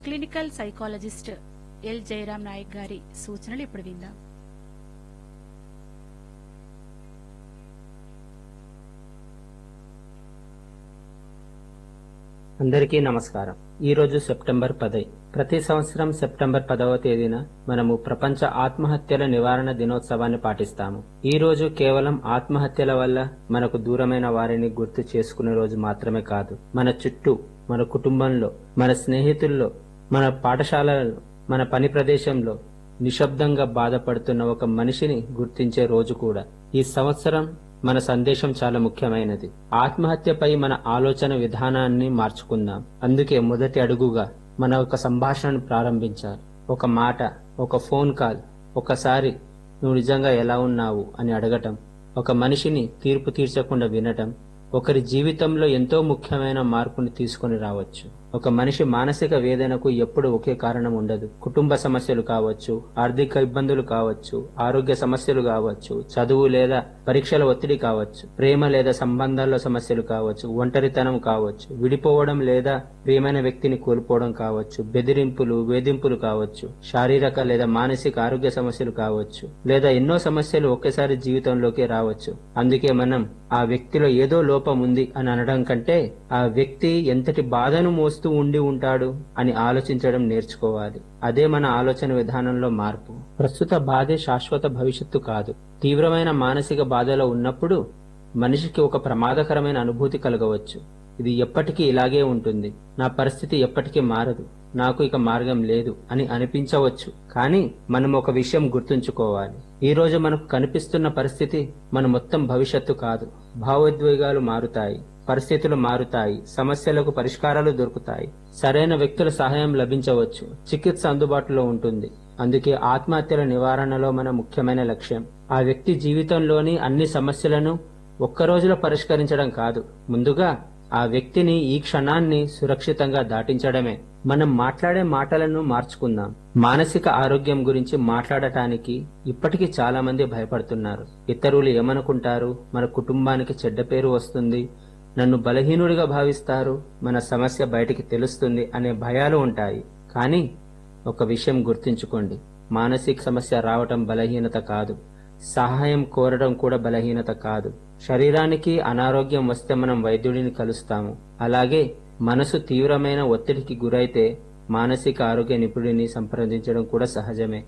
clinical psychologist L Jayaram Nayak గారి సూచనలు ఇప్పుడు విందాం అందరికీ నమస్కారం ఈ రోజు సెప్టెంబర్ పది ప్రతి సంవత్సరం సెప్టెంబర్ పదవ తేదీన మనము ప్రపంచ ఆత్మహత్యల నివారణ దినోత్సవాన్ని పాటిస్తాము ఈ రోజు కేవలం ఆత్మహత్యల వల్ల మనకు దూరమైన వారిని గుర్తు చేసుకునే రోజు మాత్రమే కాదు మన చుట్టూ మన కుటుంబంలో మన స్నేహితుల్లో మన పాఠశాలలలో మన పని ప్రదేశంలో నిశ్శబ్దంగా బాధపడుతున్న ఒక మనిషిని గుర్తించే రోజు కూడా ఈ సంవత్సరం మన సందేశం చాలా ముఖ్యమైనది ఆత్మహత్యపై మన ఆలోచన విధానాన్ని మార్చుకుందాం అందుకే మొదటి అడుగుగా మన ఒక సంభాషణను ప్రారంభించాలి ఒక మాట ఒక ఫోన్ కాల్ ఒకసారి నువ్వు నిజంగా ఎలా ఉన్నావు అని అడగటం ఒక మనిషిని తీర్పు తీర్చకుండా వినటం ఒకరి జీవితంలో ఎంతో ముఖ్యమైన మార్పుని తీసుకొని రావచ్చు ఒక మనిషి మానసిక వేదనకు ఎప్పుడు ఒకే కారణం ఉండదు కుటుంబ సమస్యలు కావచ్చు ఆర్థిక ఇబ్బందులు కావచ్చు ఆరోగ్య సమస్యలు కావచ్చు చదువు లేదా పరీక్షల ఒత్తిడి కావచ్చు ప్రేమ లేదా సంబంధాల్లో సమస్యలు కావచ్చు ఒంటరితనం కావచ్చు విడిపోవడం లేదా ప్రియమైన వ్యక్తిని కోల్పోవడం కావచ్చు బెదిరింపులు వేధింపులు కావచ్చు శారీరక లేదా మానసిక ఆరోగ్య సమస్యలు కావచ్చు లేదా ఎన్నో సమస్యలు ఒకేసారి జీవితంలోకి రావచ్చు అందుకే మనం ఆ వ్యక్తిలో ఏదో లోపం ఉంది అని అనడం కంటే ఆ వ్యక్తి ఎంతటి బాధను మోస్తూ ఉండి ఉంటాడు అని ఆలోచించడం నేర్చుకోవాలి అదే మన ఆలోచన విధానంలో మార్పు ప్రస్తుత బాధే శాశ్వత భవిష్యత్తు కాదు తీవ్రమైన మానసిక బాధలో ఉన్నప్పుడు మనిషికి ఒక ప్రమాదకరమైన అనుభూతి కలగవచ్చు ఇది ఎప్పటికీ ఇలాగే ఉంటుంది నా పరిస్థితి ఎప్పటికీ మారదు నాకు ఇక మార్గం లేదు అని అనిపించవచ్చు కానీ మనం ఒక విషయం గుర్తుంచుకోవాలి ఈ రోజు మనకు కనిపిస్తున్న పరిస్థితి మన మొత్తం భవిష్యత్తు కాదు భావోద్వేగాలు మారుతాయి పరిస్థితులు మారుతాయి సమస్యలకు పరిష్కారాలు దొరుకుతాయి సరైన వ్యక్తుల సహాయం లభించవచ్చు చికిత్స అందుబాటులో ఉంటుంది అందుకే ఆత్మహత్యల నివారణలో మన ముఖ్యమైన లక్ష్యం ఆ వ్యక్తి జీవితంలోని అన్ని సమస్యలను ఒక్క రోజులో పరిష్కరించడం కాదు ముందుగా ఆ వ్యక్తిని ఈ క్షణాన్ని సురక్షితంగా దాటించడమే మనం మాట్లాడే మాటలను మార్చుకుందాం మానసిక ఆరోగ్యం గురించి మాట్లాడటానికి ఇప్పటికీ చాలా మంది భయపడుతున్నారు ఇతరులు ఏమనుకుంటారు మన కుటుంబానికి చెడ్డ పేరు వస్తుంది నన్ను బలహీనుడిగా భావిస్తారు మన సమస్య బయటికి తెలుస్తుంది అనే భయాలు ఉంటాయి కానీ ఒక విషయం గుర్తుంచుకోండి మానసిక సమస్య రావటం బలహీనత కాదు సహాయం కోరడం కూడా బలహీనత కాదు శరీరానికి అనారోగ్యం వస్తే మనం వైద్యుడిని కలుస్తాము అలాగే మనసు తీవ్రమైన ఒత్తిడికి గురైతే మానసిక ఆరోగ్య నిపుణుడిని సంప్రదించడం కూడా సహజమే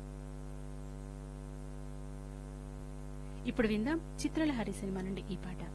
ఇప్పుడు విందాం చిత్రలహరి సినిమా నుండి ఈ పాట